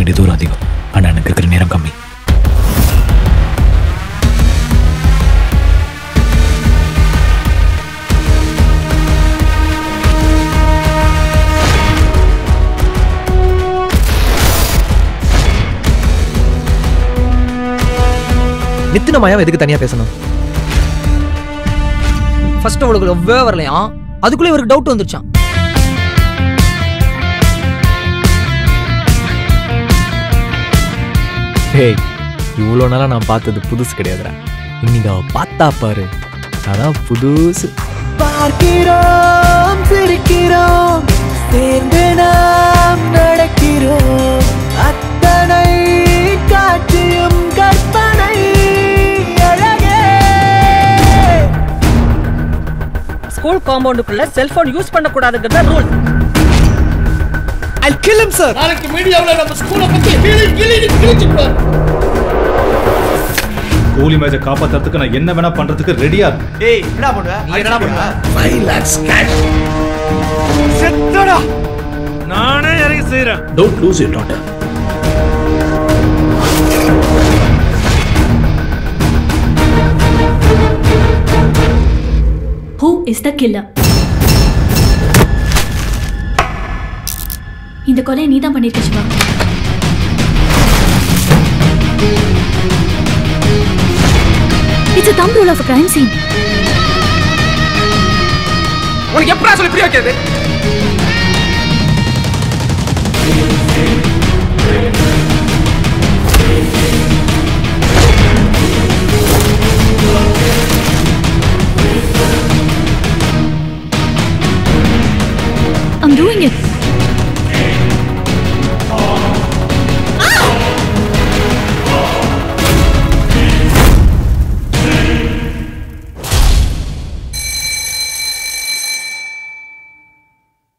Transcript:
வேண்டிய தூரம் அதிகம் ஆனால் எனக்கு இருக்கிற நேரம் கம்மி நித்தின மாயாவை எதுக்கு தனியா பேசணும் ஃபர்ஸ்ட் அவளுக்கு லவ்வே வரலையா அதுக்குள்ளே இவருக்கு டவுட் வந்துருச்சான் ஹேய் இவ்வளோ நாளாக நான் பார்த்தது புதுசு கிடையாதுடா இன்னைக்கு அவ பார்த்தா பாரு அதான் புதுசு பார்க்கிறோம் சிரிக்கிறோம் சேர்ந்து நாம் நடக்கிறோம் அத்தனை காட்சியும் கற்பனை அழகே ஸ்கூல் காம்பவுண்டுக்குள்ள செல்போன் யூஸ் பண்ணக்கூடாதுங்கிறத rule I'll kill him sir நாளைக்கு மீடியாவுல நம்ம ஸ்கூலை பத்தி கிளி கிளி கிழிச்சுப்பார் கோலி மேட்சை காப்பாத்துறதுக்கு நான் என்ன வேணா பண்றதுக்கு ரெடியா இருக்கேன் டேய் என்ன பண்ணுவ நீ என்ன பண்ணுவ 5 lakhs cash செத்தடா நானே இறங்கி செய்யறேன் don't lose your daughter who is the killer இந்த கொலையை நீ தான் பண்ணிருக்க Siva it's a thumb rule of a crime scene உனக்கு எப்படா சொல்லி புரிய வைக்கிறது I'm doing it